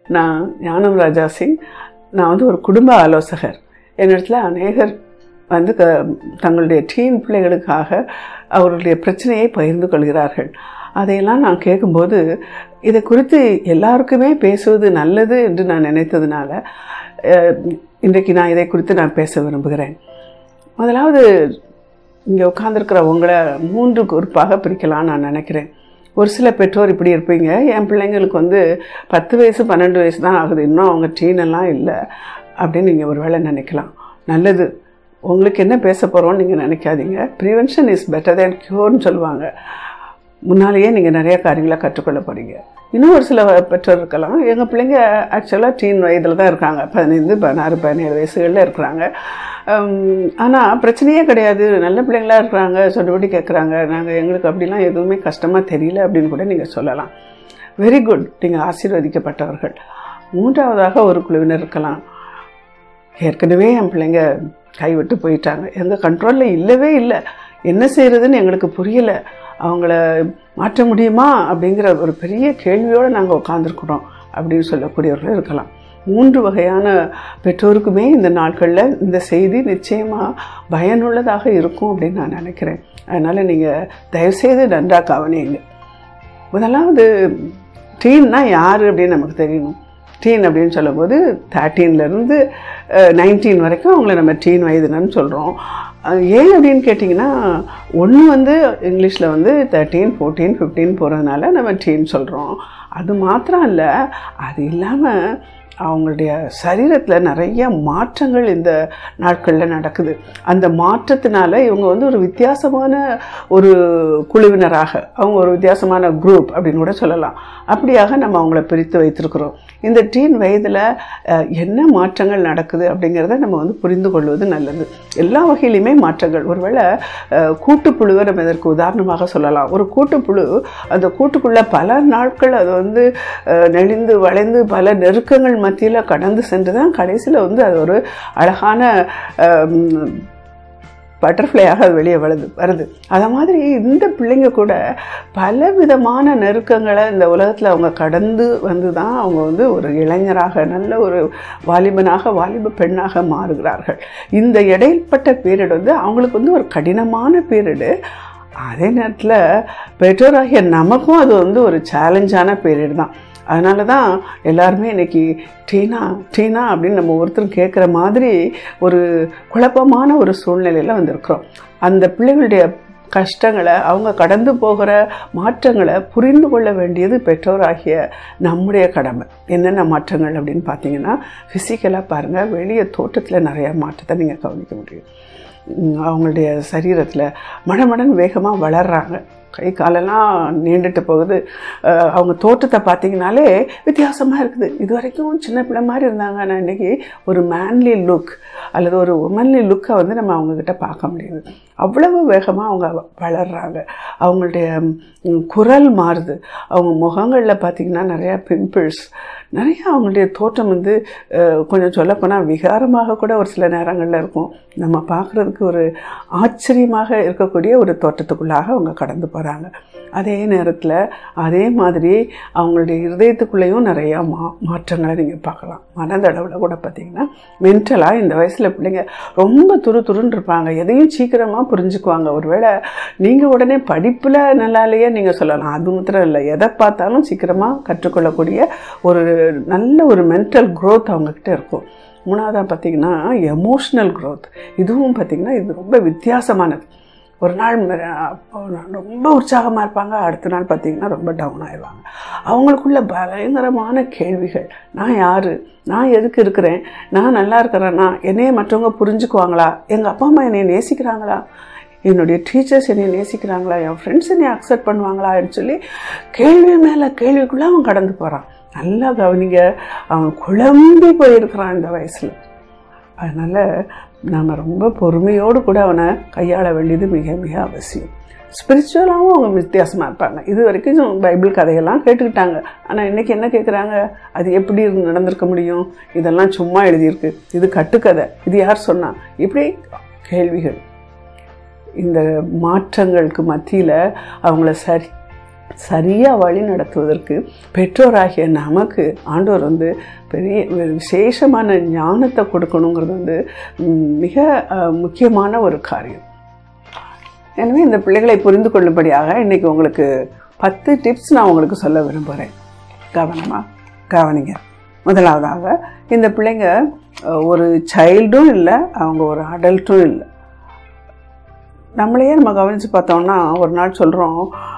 நான் ஞானம் ராஜா சிங் நான் வந்து ஒரு குடும்ப ஆலோசகர் என்னிடத்துல அநேகர் வந்து க தங்களுடைய டீன் பிள்ளைகளுக்காக அவர்களுடைய பிரச்சனையை பகிர்ந்து கொள்கிறார்கள் அதையெல்லாம் நான் கேட்கும்போது இதை குறித்து எல்லாருக்குமே பேசுவது நல்லது என்று நான் நினைத்ததுனால அஹ், இன்றைக்கு நான் இதை குறித்து நான் பேச விரும்புகிறேன் முதலாவது இங்கே உட்காந்துருக்கிற உங்களை மூன்று குரூப்பாக பிரிக்கலாம் நான் நினைக்கிறேன் ஒரு சில பெற்றோர் இப்படி இருப்பீங்க என் பிள்ளைங்களுக்கு வந்து பத்து வயசு பன்னெண்டு வயசு தான் ஆகுது இன்னும் அவங்க டீனெல்லாம் இல்லை அப்படின்னு நீங்கள் ஒரு வேளை நினைக்கலாம் நல்லது உங்களுக்கு என்ன பேச போகிறோம்னு நீங்கள் நினைக்காதீங்க ப்ரிவென்ஷன் இஸ் பெட்டர் தேன் க்யூர்னு சொல்லுவாங்க முன்னாலேயே நீங்கள் நிறைய காரியங்களை கற்றுக்கொள்ள போறீங்க இன்னும் ஒரு சில பெற்றோர் இருக்கலாம் எங்கள் பிள்ளைங்க ஆக்சுவலாக டீன் வயதில் தான் இருக்காங்க பதினைந்து பதினாறு பதினேழு வயசுகளில் இருக்கிறாங்க ஆனால் பிரச்சனையே கிடையாது நல்ல பிள்ளைங்களா இருக்கிறாங்க சொன்னபடி கேட்குறாங்க நாங்கள் எங்களுக்கு அப்படிலாம் எதுவுமே கஷ்டமாக தெரியல அப்படின்னு கூட நீங்கள் சொல்லலாம் வெரி குட் நீங்கள் ஆசீர்வதிக்கப்பட்டவர்கள் மூன்றாவதாக ஒரு குழுவினர் இருக்கலாம் ஏற்கனவே என் பிள்ளைங்க கைவிட்டு போயிட்டாங்க எங்கள் கண்ட்ரோலில் இல்லவே இல்லை என்ன செய்கிறதுன்னு எங்களுக்கு புரியலை அவங்கள மாற்ற முடியுமா அப்படிங்கிற ஒரு பெரிய கேள்வியோடு நாங்கள் உட்காந்துருக்குறோம் அப்படின்னு சொல்லக்கூடியவர்கள் இருக்கலாம் மூன்று வகையான பெற்றோருக்குமே இந்த நாட்களில் இந்த செய்தி நிச்சயமாக பயனுள்ளதாக இருக்கும் அப்படின்னு நான் நினைக்கிறேன் அதனால் நீங்கள் தயவுசெய்து நன்றாக கவனியுங்க முதலாவது டீன்னா யார் அப்படின்னு நமக்கு தெரியணும் டீன் அப்படின்னு சொல்லும்போது தேர்ட்டீன்லேருந்து நைன்டீன் வரைக்கும் அவங்கள நம்ம டீன் வயதுனன்னு சொல்கிறோம் ஏன் அப்படின்னு கேட்டிங்கன்னா ஒன்று வந்து இங்கிலீஷில் வந்து தேர்ட்டீன் ஃபோர்டீன் ஃபிஃப்டீன் போகிறதுனால நம்ம டீன் சொல்கிறோம் அது மாத்திரம் இல்லை அது இல்லாமல் அவங்களுடைய சரீரத்தில் நிறைய மாற்றங்கள் இந்த நாட்களில் நடக்குது அந்த மாற்றத்தினால இவங்க வந்து ஒரு வித்தியாசமான ஒரு குழுவினராக அவங்க ஒரு வித்தியாசமான குரூப் அப்படின்னு கூட சொல்லலாம் அப்படியாக நம்ம அவங்கள பிரித்து வைத்திருக்கிறோம் இந்த டீன் வயதில் அஹ், என்ன மாற்றங்கள் நடக்குது அப்படிங்கிறத நம்ம வந்து புரிந்து கொள்வது நல்லது எல்லா வகையிலுமே மாற்றங்கள் ஒருவேளை அஹ், கூட்டுப்புழுவை நம்ம இதற்கு உதாரணமாக சொல்லலாம் ஒரு கூட்டுப்புழு அந்த கூட்டுக்குள்ளே பல நாட்கள் அது வந்து அஹ், நெளிந்து வளைந்து பல நெருக்கங்கள் மத்தியில் கடந்து சென்று தான் கடைசியில் வந்து அது ஒரு அழகான பட்டர்ஃப்ளையாக அது வெளியே வருது வருது அதை மாதிரி இந்த பிள்ளைங்க கூட பல விதமான நெருக்கங்களை இந்த உலகத்தில் அவங்க கடந்து வந்து தான் அவங்க வந்து ஒரு இளைஞராக நல்ல ஒரு வாலிபனாக வாலிப பெண்ணாக மாறுகிறார்கள் இந்த இடைப்பட்ட பீரியட் வந்து அவங்களுக்கு வந்து ஒரு கடினமான பீரியடு அதே நேரத்தில் பெற்றோராகிய நமக்கும் அது வந்து ஒரு சேலஞ்சான பீரியட் தான் அதனால தான் எல்லாருமே இன்னைக்கு டீனா டீனா அப்படின்னு நம்ம ஒருத்தரும் கேட்குற மாதிரி ஒரு குழப்பமான ஒரு சூழ்நிலையில் வந்திருக்கிறோம் அந்த பிள்ளைகளுடைய கஷ்டங்களை அவங்க கடந்து போகிற மாற்றங்களை புரிந்து கொள்ள வேண்டியது பெற்றோராகிய நம்முடைய கடமை என்னென்ன மாற்றங்கள் அப்படின்னு பார்த்தீங்கன்னா ஃபிசிக்கலாக பாருங்கள் வெளியே தோட்டத்தில் நிறைய மாற்றத்தை நீங்கள் கவனிக்க முடியும் உம், அவங்களுடைய சரீரத்தில் மடமடன் வேகமாக வளர்றாங்க கை காலெல்லாம் நீண்டுட்டு போகுது அஹ், அவங்க தோற்றத்தை பார்த்தீங்கனாலே வித்தியாசமாக இருக்குது இது வரைக்கும் சின்ன பிள்ளை மாதிரி இருந்தாங்க ஆனால் இன்றைக்கி ஒரு மேன்லி லுக் அல்லது ஒரு உமன்லி லுக்கை வந்து நம்ம அவங்கக்கிட்ட பார்க்க முடியுது அவ்வளவு வேகமாக அவங்க வளர்கிறாங்க அவங்களுடைய ம், குரல் மாறுது அவங்க முகங்களில் பார்த்திங்கன்னா நிறையா பிம்பிள்ஸ் நிறைய அவங்களுடைய தோற்றம் வந்து அஹ், கொஞ்சம் சொல்லப்போனால் விகாரமாக கூட ஒரு சில நேரங்களில் இருக்கும் நம்ம பார்க்குறதுக்கு ஒரு ஆச்சரியமாக இருக்கக்கூடிய ஒரு தோற்றத்துக்குள்ளாக அவங்க கடந்து போகிறாங்க அதே நேரத்தில் அதே மாதிரி அவங்களுடைய இருதயத்துக்குள்ளேயும் நிறையா மா மாற்றங்களை நீங்கள் பார்க்கலாம் மனதளவில் கூட பார்த்தீங்கன்னா மென்டலாக இந்த வயசில் பிள்ளைங்க ரொம்ப துரு துருன்னு இருப்பாங்க எதையும் சீக்கிரமாக புரிஞ்சுக்குவாங்க ஒருவேளை நீங்கள் உடனே படிப்பில் நல்லாலேயே நீங்கள் சொல்லலாம் அது மாத்திரம் இல்லை எதை பார்த்தாலும் சீக்கிரமாக கற்றுக்கொள்ளக்கூடிய ஒரு நல்ல ஒரு மென்டல் growth அவங்கக்கிட்ட இருக்கும் மூணாவதாக பார்த்தீங்கன்னா எமோஷ்னல் growth இதுவும் பார்த்தீங்கன்னா இது ரொம்ப வித்தியாசமானது ஒரு நாள் ம- ரொம்ப உற்சாகமாக இருப்பாங்க அடுத்த நாள் பார்த்தீங்கன்னா ரொம்ப டவுன் ஆயிடுவாங்க அவங்களுக்குள்ள பயங்கரமான கேள்விகள் நான் யார் நான் எதுக்கு இருக்கிறேன் நான் நல்லா இருக்கிறேன்னா என்னைய மற்றவங்க புரிஞ்சுக்குவாங்களா எங்கள் அப்பா அம்மா என்னை நேசிக்கிறாங்களா என்னுடைய டீச்சர்ஸ் என்னை நேசிக்கிறாங்களா என் ஃப்ரெண்ட்ஸ் என்னை அக்செப்ட் பண்ணுவாங்களான்னு சொல்லி கேள்வி மேலே கேள்விக்குள்ளே அவன் கடந்து போகிறான் நல்லா கவனிங்க அவன் குழம்பி போயிருக்கிறான் இந்த வயசில் அதனால் நாம் ரொம்ப பொறுமையோடு கூட அவனை கையாள வேண்டியது மிக மிக அவசியம் ஸ்பிரிச்சுவலாகவும் அவங்க வித்தியாசமாக இருப்பாங்க இது வரைக்கும் பைபிள் கதையெல்லாம் கேட்டுக்கிட்டாங்க ஆனால் இன்றைக்கி என்ன கேட்குறாங்க அது எப்படி இருந்து நடந்திருக்க முடியும் இதெல்லாம் சும்மா எழுதியிருக்கு இது கட்டுக்கதை இது யார் சொன்னா இப்படி கேள்விகள் இந்த மாற்றங்களுக்கு மத்தியில் அவங்கள சரி சரியாக வழி நடத்துவதற்கு பெற்றோராகிய நமக்கு ஆண்டவர் வந்து பெரிய ஒரு விசேஷமான ஞானத்தை கொடுக்கணுங்கிறது வந்து ம், மிக அஹ், முக்கியமான ஒரு காரியம் எனவே இந்த பிள்ளைகளை புரிந்து கொள்ளும்படியாக இன்றைக்கி உங்களுக்கு பத்து டிப்ஸ் நான் உங்களுக்கு சொல்ல விரும்புகிறேன் கவனமாக கவனிங்க முதலாவதாக இந்த பிள்ளைங்க அஹ், ஒரு சைல்டும் இல்லை அவங்க ஒரு அடல்ட்டும் இல்லை நம்மளையே நம்ம கவனித்து பார்த்தோம்னா ஒரு நாள் சொல்கிறோம்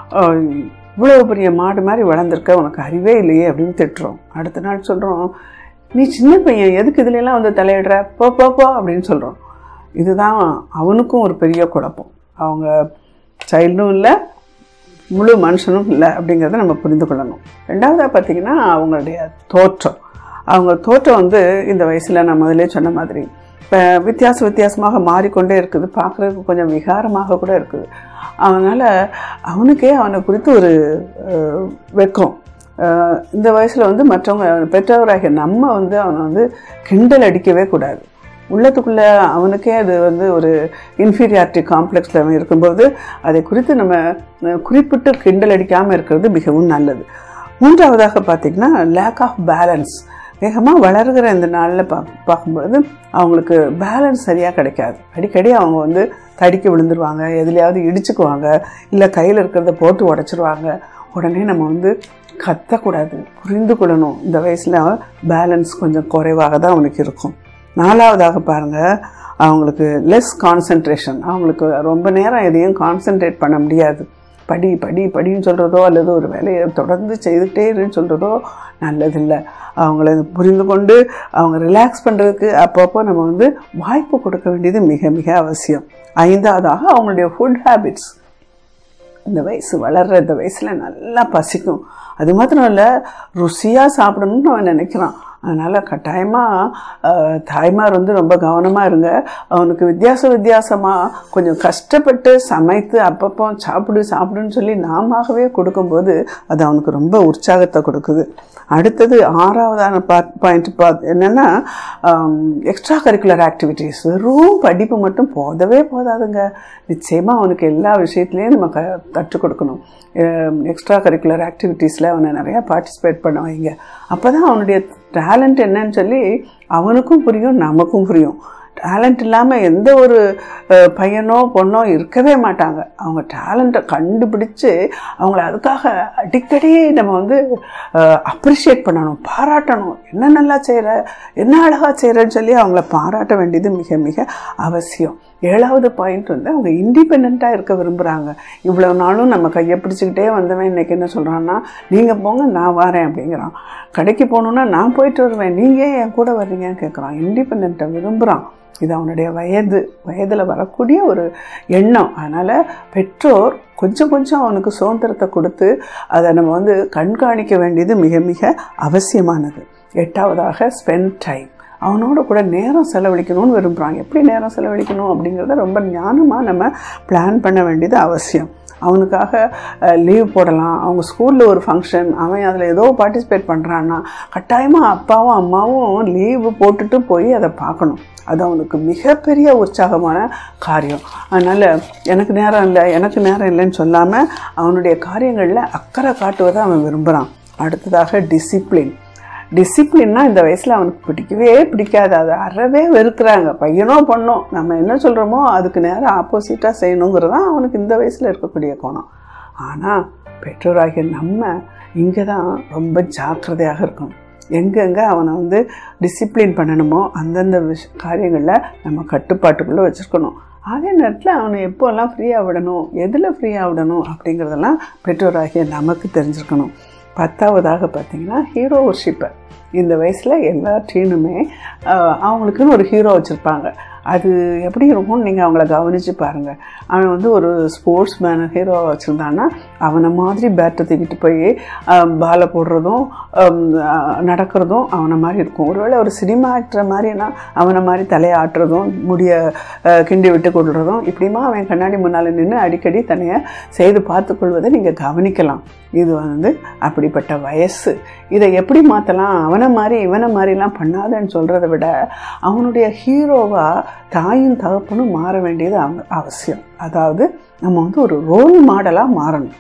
இவ்வளோ பெரிய மாடு மாதிரி வளர்ந்துருக்க உனக்கு அறிவே இல்லையே அப்படின்னு திட்டுறோம் அடுத்த நாள் சொல்கிறோம் நீ சின்ன பையன் எதுக்கு இதுலலாம் வந்து தலையிடுற போ போ போ அப்படின்னு சொல்கிறோம் இதுதான் அவனுக்கும் ஒரு பெரிய குழப்பம் அவங்க சைல்டும் இல்லை முழு மனுஷனும் இல்லை அப்படிங்கிறத நம்ம புரிந்து கொள்ளணும் ரெண்டாவதாக பார்த்தீங்கன்னா அவங்களுடைய தோற்றம் அவங்க தோற்றம் வந்து இந்த வயசில் நான் முதல்ல சொன்ன மாதிரி இப்போ வித்தியாச வித்தியாசமாக மாறிக்கொண்டே இருக்குது பார்க்குறதுக்கு கொஞ்சம் விகாரமாக கூட இருக்குது அதனால் அவனுக்கே அவனை குறித்து ஒரு அஹ், வெக்கம் அஹ், இந்த வயசில் வந்து மற்றவங்க பெற்றவராகிய நம்ம வந்து அவனை வந்து கிண்டல் அடிக்கவே கூடாது உள்ளத்துக்குள்ளே அவனுக்கே அது வந்து ஒரு இன்ஃபீரியாரிட்டி காம்ப்ளெக்ஸில் அவன் இருக்கும்போது அதை குறித்து நம்ம அஹ், குறிப்பிட்டு கிண்டல் அடிக்காமல் இருக்கிறது மிகவும் நல்லது மூன்றாவதாக பார்த்திங்கன்னா லேக் ஆஃப் பேலன்ஸ் வேகமாக வளர்கிற இந்த நாளில் பா பார்க்கும்பொழுது அவங்களுக்கு பேலன்ஸ் சரியாக கிடைக்காது அடிக்கடி அவங்க வந்து தடிக்க விழுந்துருவாங்க எதுலையாவது இடிச்சுக்குவாங்க இல்லை கையில் இருக்கிறத போட்டு உடச்சிருவாங்க உடனே நம்ம வந்து கத்தக்கூடாது புரிந்து கொள்ளணும் இந்த வயசில் பேலன்ஸ் கொஞ்சம் குறைவாக தான் அவனுக்கு இருக்கும் நாலாவதாக பாருங்கள் அவங்களுக்கு லெஸ் கான்சன்ட்ரேஷன் அவங்களுக்கு ரொம்ப நேரம் எதையும் கான்சென்ட்ரேட் பண்ண முடியாது படி படி படின்னு சொல்கிறதோ அல்லது ஒரு வேலையை தொடர்ந்து செய்துகிட்டே இருன்னு சொல்கிறதோ நல்லதில்லை அவங்கள புரிந்து கொண்டு அவங்க ரிலாக்ஸ் பண்ணுறதுக்கு அப்பப்போ நம்ம வந்து வாய்ப்பு கொடுக்க வேண்டியது மிக மிக அவசியம் ஐந்தாவதாக அவங்களுடைய ஃபுட் ஹேபிட்ஸ் இந்த வயசு வளர்கிற இந்த வயசில் நல்லா பசிக்கும் அது மாத்திரம் இல்லை ருசியாக சாப்பிடணும்னு அவன் நினைக்கிறான் அதனால் கட்டாயமாக தாய்மார் வந்து ரொம்ப கவனமாக இருங்க அவனுக்கு வித்தியாச வித்தியாசமாக கொஞ்சம் கஷ்டப்பட்டு சமைத்து அப்பப்போ சாப்பிடு சாப்பிடுன்னு சொல்லி நாமவே கொடுக்கும்போது அது அவனுக்கு ரொம்ப உற்சாகத்தை கொடுக்குது அடுத்தது ஆறாவதான பார்ட் பாயிண்ட் பார்த்து என்னென்னா எக்ஸ்ட்ரா கரிக்குலர் ஆக்டிவிட்டீஸ் வெறும் படிப்பு மட்டும் போதவே போதாதுங்க நிச்சயமாக அவனுக்கு எல்லா விஷயத்துலேயும் நம்ம க கற்றுக் கொடுக்கணும் எக்ஸ்ட்ரா கரிக்குலர் ஆக்டிவிட்டீஸில் அவனை நிறையா பார்ட்டிசிபேட் பண்ண வைங்க அப்போ தான் அவனுடைய டேலண்ட் என்னன்னு சொல்லி அவனுக்கும் புரியும் நமக்கும் புரியும் டேலண்ட் இல்லாமல் எந்த ஒரு அஹ், பையனோ பொண்ணோ இருக்கவே மாட்டாங்க அவங்க டேலண்ட்டை கண்டுபிடிச்சு அவங்கள அதுக்காக அடிக்கடி நம்ம வந்து அப்ரிஷியேட் பண்ணணும் பாராட்டணும் என்ன நல்லா செய்கிற என்ன அழகாக செய்கிறன்னு சொல்லி அவங்கள பாராட்ட வேண்டியது மிக மிக அவசியம் ஏழாவது பாயிண்ட் வந்து அவங்க இண்டிபெண்ட்டாக இருக்க விரும்புகிறாங்க இவ்வளோ நாளும் நம்ம கையை பிடிச்சிக்கிட்டே வந்தவன் இன்னைக்கு என்ன சொல்கிறான்னா நீங்கள் போங்க நான் வரேன் அப்படிங்கிறான் கடைக்கு போகணுன்னா நான் போயிட்டு வருவேன் நீங்கள் ஏன் என் கூட வர்றீங்கன்னு கேட்குறான் இண்டிபெண்ட்டை விரும்புகிறான் இது அவனுடைய வயது வயதில் வரக்கூடிய ஒரு எண்ணம் அதனால் பெற்றோர் கொஞ்சம் கொஞ்சம் அவனுக்கு சுதந்திரத்தை கொடுத்து அதை நம்ம வந்து கண்காணிக்க வேண்டியது மிக மிக அவசியமானது எட்டாவதாக ஸ்பெண்ட் டைம் அவனோட கூட நேரம் செலவழிக்கணும்னு விரும்புகிறான் எப்படி நேரம் செலவழிக்கணும் அப்படிங்கிறத ரொம்ப ஞானமாக நம்ம பிளான் பண்ண வேண்டியது அவசியம் அவனுக்காக லீவ் போடலாம் அவங்க ஸ்கூலில் ஒரு ஃபங்க்ஷன் அவன் அதில் ஏதோ பார்ட்டிசிபேட் பண்ணுறான்னா கட்டாயமாக அப்பாவும் அம்மாவும் லீவு போட்டுட்டு போய் அதை பார்க்கணும் அது அவனுக்கு மிகப்பெரிய உற்சாகமான காரியம் அதனால் எனக்கு நேரம் இல்லை எனக்கு நேரம் இல்லைன்னு சொல்லாமல் அவனுடைய காரியங்களில் அக்கறை காட்டுவதை அவன் விரும்புகிறான் அடுத்ததாக டிசிப்ளின் டிசிப்ளின்னா இந்த வயசில் அவனுக்கு பிடிக்கவே பிடிக்காது அதை அறவே வெறுக்கிறாங்க பையனோ பொண்ணோ நம்ம என்ன சொல்கிறோமோ அதுக்கு நேரம் ஆப்போசிட்டாக செய்யணுங்கிறது தான் அவனுக்கு இந்த வயசில் இருக்கக்கூடிய கோணம் ஆனால் பெற்றோராகிய நம்ம இங்கே தான் ரொம்ப ஜாக்கிரதையாக இருக்கணும் எங்கெங்கே அவனை வந்து டிசிப்ளின் பண்ணணுமோ அந்தந்த விஷ காரியங்களில் நம்ம கட்டுப்பாட்டுக்குள்ளே வச்சுருக்கணும் அதே நேரத்தில் அவனை எப்போல்லாம் ஃப்ரீயாக விடணும் எதில் ஃப்ரீயாக விடணும் அப்படிங்கிறதெல்லாம் பெற்றோராகிய நமக்கு தெரிஞ்சிருக்கணும் பத்தாவதாக பார்த்தீங்கன்னா ஹீரோ ஒர்ஷிப்பர் இந்த வயசில் எல்லா டீனுமே ஆஹ், அவங்களுக்குன்னு ஒரு ஹீரோ வச்சுருப்பாங்க அது எப்படி இருக்கும்னு நீங்கள் அவங்கள கவனித்து பாருங்கள் அவன் வந்து ஒரு ஸ்போர்ட்ஸ் மேன் ஹீரோ வச்சுருந்தான்னா அவனை மாதிரி பேட்டை தூக்கிட்டு போய் பாலை போடுறதும் ஆம், ஆஹ், நடக்கிறதும் அவனை மாதிரி இருக்கும் ஒருவேளை ஒரு சினிமா ஆக்டர் மாதிரினா அவனை மாதிரி தலையை ஆட்டுறதும் முடிய ஆஹ், கிண்டி விட்டு கொள்றதும் இப்படிமா அவன் கண்ணாடி முன்னால் நின்று அடிக்கடி தன்னைய செய்து பார்த்துக்கொள்வதை நீங்கள் கவனிக்கலாம் இது வந்து அப்படிப்பட்ட வயசு இதை எப்படி மாற்றலாம் அவனை மாதிரி இவனை மாதிரிலாம் பண்ணாதன்னு சொல்கிறத விட அவனுடைய ஹீரோவாக தாயும் தகப்பனும் மாற வேண்டியது அவ- அவசியம் அதாவது நம்ம வந்து ஒரு ரோல் மாடலாக மாறணும்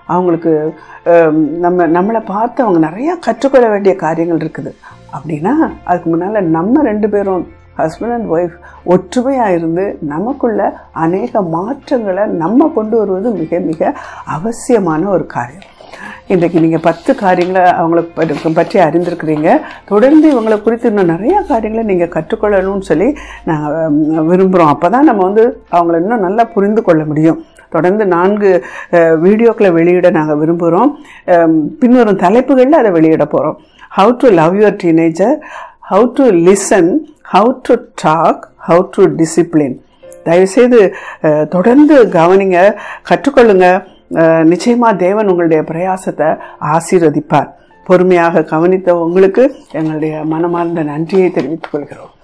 அவங்களுக்கு அஹ், நம்ம நம்மளை பார்த்து அவங்க நிறையா கற்றுக்கொள்ள வேண்டிய காரியங்கள் இருக்குது அப்படின்னா அதுக்கு முன்னால் நம்ம ரெண்டு பேரும் ஹஸ்பண்ட் அண்ட் ஒய்ஃப் ஒற்றுமையாக இருந்து நமக்குள்ள அநேக மாற்றங்களை நம்ம கொண்டு வருவது மிக மிக அவசியமான ஒரு காரியம் இன்றைக்கு நீங்கள் பத்து காரியங்களை அவங்கள பற்றி- பற்றி அறிந்திருக்கிறீங்க தொடர்ந்து இவங்களை குறித்து இன்னும் நிறையா காரியங்களை நீங்கள் கற்றுக்கொள்ளணும்னு சொல்லி நாங்கள் விரும்புகிறோம் அப்போ தான் நம்ம வந்து அவங்கள இன்னும் நல்லா புரிந்து கொள்ள முடியும் தொடர்ந்து நான்கு அஹ், வீடியோக்களை வெளியிட நாங்கள் விரும்புகிறோம் அம், பின்வரும் தலைப்புகளில் அதை வெளியிட போகிறோம் how to love your teenager how to listen how to talk how to discipline தயவுசெய்து அஹ், தொடர்ந்து கவனிங்க கற்றுக்கொள்ளுங்க அஹ், நிச்சயமா தேவன் உங்களுடைய பிரயாசத்தை ஆசீர்வதிப்பார் பொறுமையாக கவனித்த உங்களுக்கு எங்களுடைய மனமார்ந்த நன்றியை தெரிவித்துக் கொள்கிறோம்